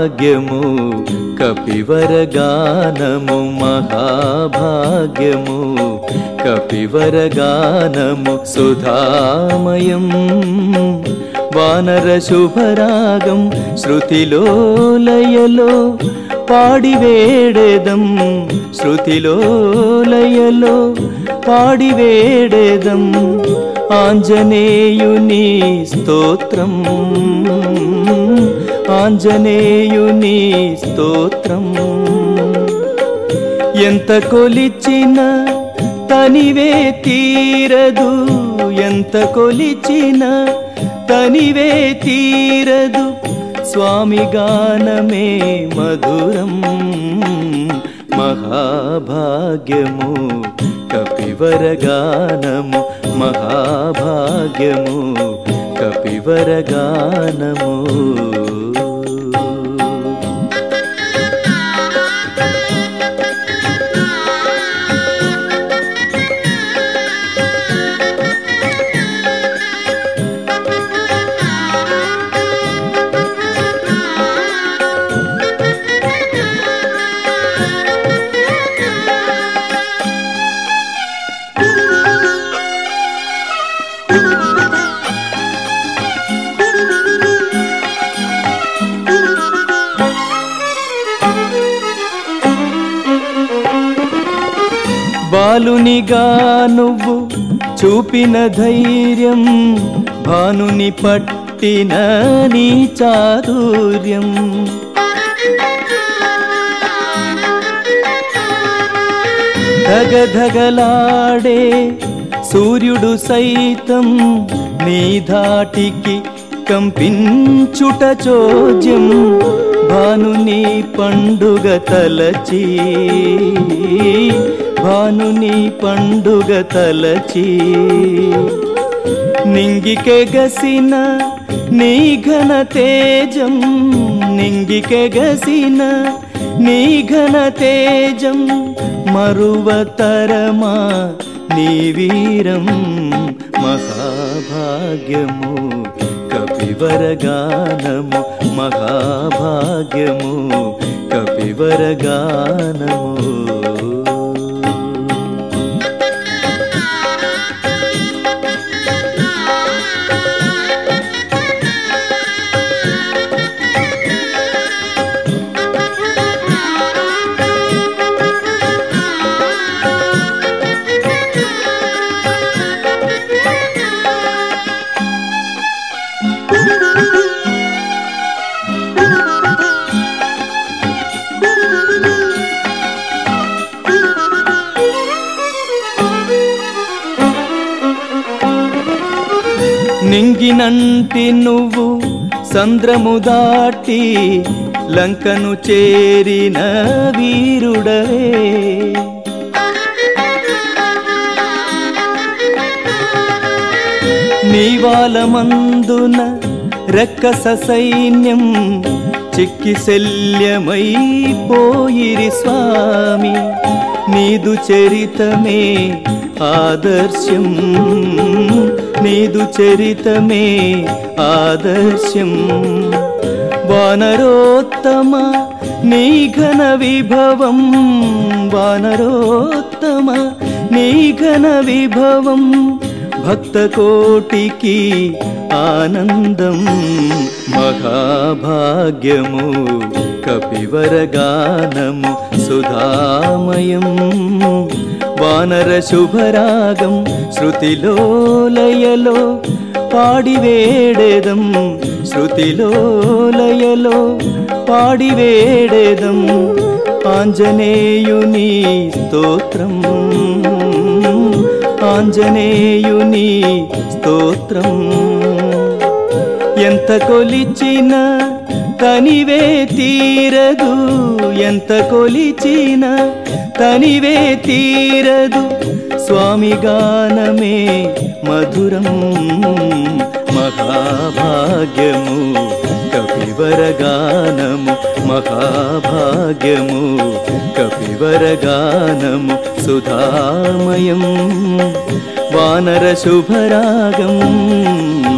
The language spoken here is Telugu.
మహాభాగ్యము కపివరగానము మహాభాగ్యము కపివరగానము సుధామయం వానర శుభరాగం శృతిలో లయలో పాడి వేడెదం శృతిలో లయలో పాడి వేడెదం ఆంజనేయుని స్తోత్రం ఆంజనేయుని స్తోత్రం ఎంత కొలిచిన తనివే తీరదు ఎంత కొలిచిన తనివే తీరదు స్వామి గానమే మధురం మహాభాగ్యము కపివరగానము మహాభాగ్యము కపివరగానము బాలునిగా నువ్వు చూపిన ధైర్యం భానుని పట్టిన నీ చాతుర్యం ధగధగలాడే సూర్యుడు సైతం నీ ధాటికి కంపించుట చోద్యం భానుని పండుగ తలచి భానుని పండుగ తలచి నింగికెగసిన నీ ఘన తేజం నింగికెగసిన నీ ఘన తేజం మరువతరమా నీ వీరం మహాభాగ్యము కపివరగానము మహాభాగ్యము కపివరగానము నింగినంటి నువ్వు సంద్రము దాటి లంకను చేరిన వీరుడవే నీవాలమందున రక్కస సైన్యం చిక్కి శల్యమై పోయిరి స్వామి నీదు చరితమే ఆదర్శం నీదు చరితమే ఆదర్శం వానరోత్తమ నీ ఘన విభవం వానరోత్తమ నీ ఘన విభవం భక్త కోటికి ఆనందం మహాభాగ్యము కపివరగానము సుధామయం వానర శుభరాగం శృతిలో లయలో పాడి వేడెదం శృతిలో లయలో పాడి వేడెదం ఆంజనేయుని స్తోత్రం ఆంజనేయుని స్తోత్రం ఎంత కొలిచిన తనివే తీరదు ఎంత కొలిచిన తనివే తీరదు స్వామి గానమే మధురం మహాభాగ్యము కపివరగానము మహాభాగ్యము కపివరగానము సుధామయం వానర శుభరాగం